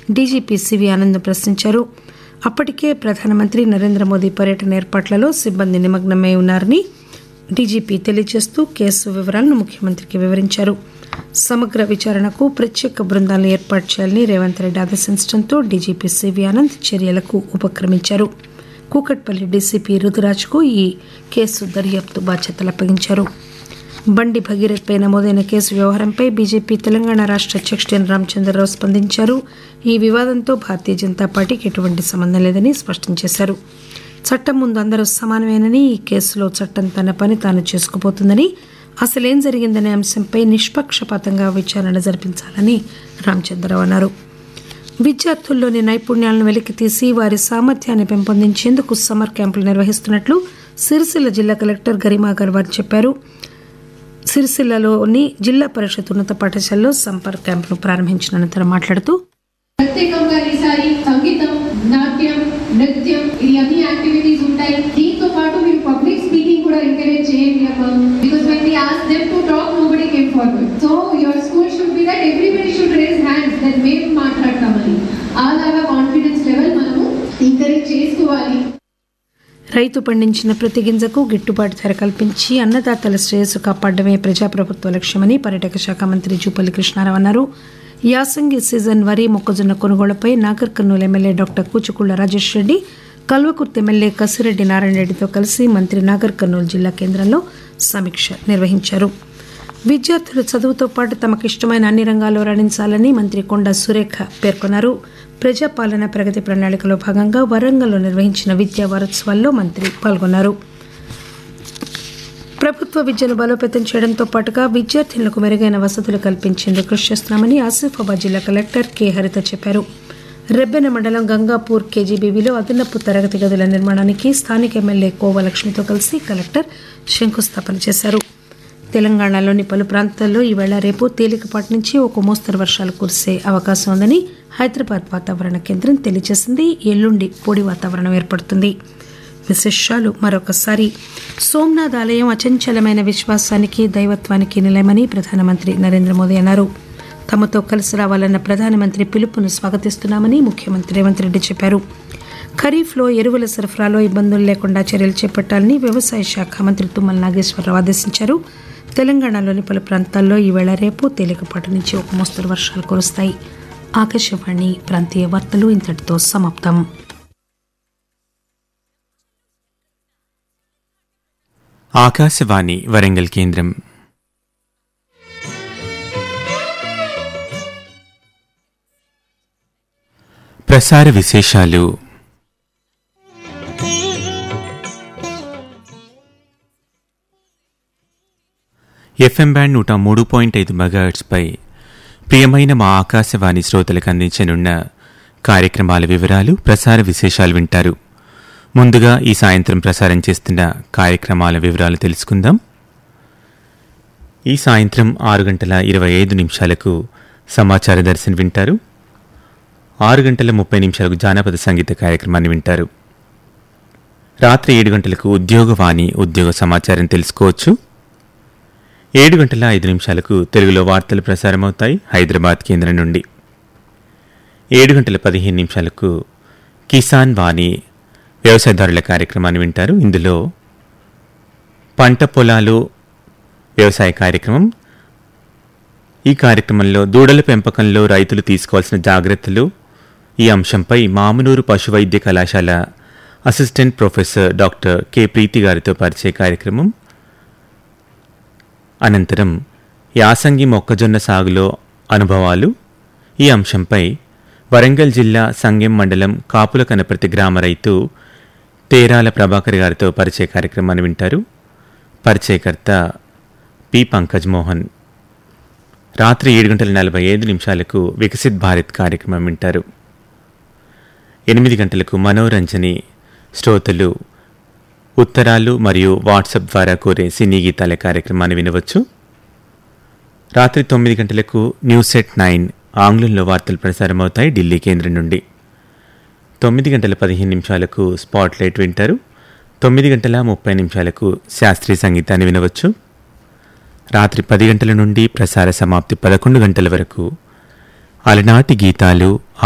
DGP CV Anand ప్రశ్నించారు అప్పటికే ప్రధానమంత్రి నరేంద్ర మోదీ పర్యటన ఏర్పాట్లలో సిబ్బంది నిమగ్నమై ఉన్నారని డీజీపీ తెలియజేస్తూ కేసు వివరాలను ముఖ్యమంత్రికి వివరించారు సమగ్ర విచారణకు ప్రత్యేక బృందాలను ఏర్పాటు చేయాలని రేవంత్ రెడ్డి ఆదేశించడంతో డీజీపీ సివి ఆనంద్ చర్యలకు ఉపక్రమించారు కూకట్పల్లి డీసీపీ రుతురాజ్కు ఈ కేసు దర్యాప్తు బాధ్యతలు అప్పగించారు బండి భగీరథ్పై నమోదైన కేసు వ్యవహారంపై బీజేపీ తెలంగాణ రాష్ట్ర అధ్యక్షుడు ఎన్ రామచంద్రరావు స్పందించారు ఈ వివాదంతో భారతీయ జనతా పార్టీకి ఎటువంటి సంబంధం లేదని స్పష్టం చేశారు చట్టం ముందు అందరూ సమానమేనని ఈ కేసులో చట్టం తన పని తాను చేసుకుపోతుందని అసలేం జరిగిందనే అంశంపై నిష్పక్షపాతంగా విచారణ జరిపించాలని రామచంద్రరావు అన్నారు విద్యార్థుల్లోని నైపుణ్యాలను వెలికితీసి వారి సామర్థ్యాన్ని పెంపొందించేందుకు సమ్మర్ క్యాంపులు నిర్వహిస్తున్నట్లు సిరిసిల్ల జిల్లా కలెక్టర్ గరిమా గర్వార్ చెప్పారు సిరిసిల్లలోని జిల్లా పరిషత్ ఉన్నత పాఠశాలలో సంపర్క్ క్యాంపును ప్రారంభించిన అనంతరం మాట్లాడుతూ ప్రత్యేకంగా ఈసారి సంగీతం నాట్యం నృత్యం ఇది అన్ని యాక్టివిటీస్ ఉంటాయి దీంతో పాటు మీరు పబ్లిక్ స్పీకింగ్ కూడా ఎంకరేజ్ చేయండి అమ్మా because when we ask them to talk nobody came forward so your school should be that everybody should raise hands that మేము మాట్లాడతామని అలాగా కాన్ఫిడెన్స్ లెవెల్ మనము ఎంకరేజ్ చేసుకోవాలి రైతు పండించిన ప్రతి గింజకు గిట్టుబాటు ధర కల్పించి అన్నదాతల శ్రేయస్సు కాపాడమే ప్రజాప్రభుత్వ లక్ష్యమని పర్యాటక శాఖ మంత్రి జూపల్లి కృష్ణారావు అన్నారు యాసంగి సీజన్ వరి మొక్కజొన్న కొనుగోళ్లపై Nagar Kurnool MLA doctor Kuchukulla Rajesh Reddy Kalwakurthy MLA Kasireddy Narayana రెడ్డితో కలిసి మంత్రి నాగర్ కర్నూలు జిల్లా కేంద్రంలో సమీక్ష నిర్వహించారు విద్యార్థులు చదువుతో పాటు తమకు ఇష్టమైన అన్ని రంగాల్లో రాణించాలని మంత్రి కొండా సురేఖ పేర్కొన్నారు ప్రజాపాలన ప్రగతి ప్రణాళికలో భాగంగా వరంగల్లో నిర్వహించిన విద్యా వారోత్సవాల్లో మంత్రి పాల్గొన్నారు ప్రభుత్వ విద్యను బలోపేతం చేయడంతో పాటుగా విద్యార్థినులకు మెరుగైన వసతులు కల్పించేందుకు కృషి చేస్తున్నామని ఆసిఫాబాద్ జిల్లా కలెక్టర్ కె హరిత చెప్పారు రెబ్బెన మండలం గంగాపూర్ కేజీబీవీలో అదనపు తరగతి గదుల నిర్మాణానికి స్థానిక ఎమ్మెల్యే కోవ లక్ష్మితో కలిసి కలెక్టర్ శంకుస్థాపన చేశారు తెలంగాణలోని పలు ప్రాంతాల్లో ఈవేళ రేపు తేలికపాటి నుంచి ఒక మోస్తరు వర్షాలు కురిసే అవకాశం ఉందని హైదరాబాద్ వాతావరణ కేంద్రం తెలియజేసింది ఎల్లుండి పొడి వాతావరణం ఏర్పడుతుంది విశేషాలు మరొకసారి సోమనాథ్ ఆలయం అచంచలమైన విశ్వాసానికి దైవత్వానికి నిలయమని ప్రధానమంత్రి నరేంద్ర మోదీ అన్నారు తమతో కలిసి రావాలన్న ప్రధానమంత్రి పిలుపును స్వాగతిస్తున్నామని ముఖ్యమంత్రి రేవంత్ రెడ్డి చెప్పారు ఖరీఫ్లో ఎరువుల సరఫరాలో ఇబ్బందులు లేకుండా చర్యలు చేపట్టాలని వ్యవసాయ శాఖ మంత్రి తుమ్మల నాగేశ్వరరావు ఆదేశించారు తెలంగాణలోని పలు ప్రాంతాల్లో ఈవేళ రేపు తేలికపాటి నుంచి ఒక మోస్తరు వర్షాలు కురుస్తాయి ఆకాశవాణి ప్రాంతీయ వార్తలు ఇంతటితో సమాప్తం ఆకాశవాణి వరంగల్ కేంద్రం ప్రసార విశేషాలు ఎఫ్ఎం బ్యాండ్ నూట మూడు పాయింట్ ఐదు మెగాహెట్స్పై ప్రియమైన మా ఆకాశవాణి శ్రోతలకు అందించనున్న కార్యక్రమాల వివరాలు ప్రసార విశేషాలు వింటారు ముందుగా ఈ సాయంత్రం ప్రసారం చేస్తున్న కార్యక్రమాల వివరాలు తెలుసుకుందాం ఈ సాయంత్రం ఆరు గంటల ఇరవై ఐదు నిమిషాలకు సమాచార దర్శనం వింటారు ఆరు గంటల ముప్పై నిమిషాలకు జానపద సంగీత కార్యక్రమాన్ని వింటారు రాత్రి ఏడు గంటలకు ఉద్యోగవాణి ఉద్యోగ సమాచారం తెలుసుకోవచ్చు ఏడు గంటల ఐదు నిమిషాలకు తెలుగులో వార్తలు ప్రసారమవుతాయి హైదరాబాద్ కేంద్రం నుండి ఏడు గంటల పదిహేను నిమిషాలకు కిసాన్ వాణి వ్యవసాయదారుల కార్యక్రమాన్ని వింటారు ఇందులో పంట పొలాలు వ్యవసాయ కార్యక్రమం ఈ కార్యక్రమంలో దూడల పెంపకంలో రైతులు తీసుకోవాల్సిన జాగ్రత్తలు ఈ అంశంపై మామునూరు పశువైద్య కళాశాల assistant professor doctor K Preeti గారితో పరిచయ కార్యక్రమం అనంతరం యాసంగి మొక్కజొన్న సాగులో అనుభవాలు ఈ అంశంపై వరంగల్ జిల్లా సంగెం మండలం కాపుల కనపర్తి గ్రామ రైతు తేరాల ప్రభాకర్ గారితో పరిచయ కార్యక్రమాన్ని వింటారు పరిచయకర్త పి పంకజ్ మోహన్ రాత్రి ఏడు గంటల నలభై ఐదు నిమిషాలకు వికసిత్ భారత్ కార్యక్రమం వింటారు ఎనిమిది గంటలకు మనోరంజని శ్రోతలు ఉత్తరాలు మరియు వాట్సాప్ ద్వారా కోరే సినీ గీతాల కార్యక్రమాన్ని వినవచ్చు రాత్రి తొమ్మిది గంటలకు న్యూస్ సెట్ నైన్ ఆంగ్లంలో వార్తలు ప్రసారమవుతాయి ఢిల్లీ కేంద్రం నుండి తొమ్మిది గంటల పదిహేను నిమిషాలకు స్పాట్ లైట్ వింటారు తొమ్మిది గంటల ముప్పై నిమిషాలకు శాస్త్రీయ సంగీతాన్ని వినవచ్చు రాత్రి పది గంటల నుండి ప్రసార సమాప్తి పదకొండు గంటల వరకు అలనాటి గీతాలు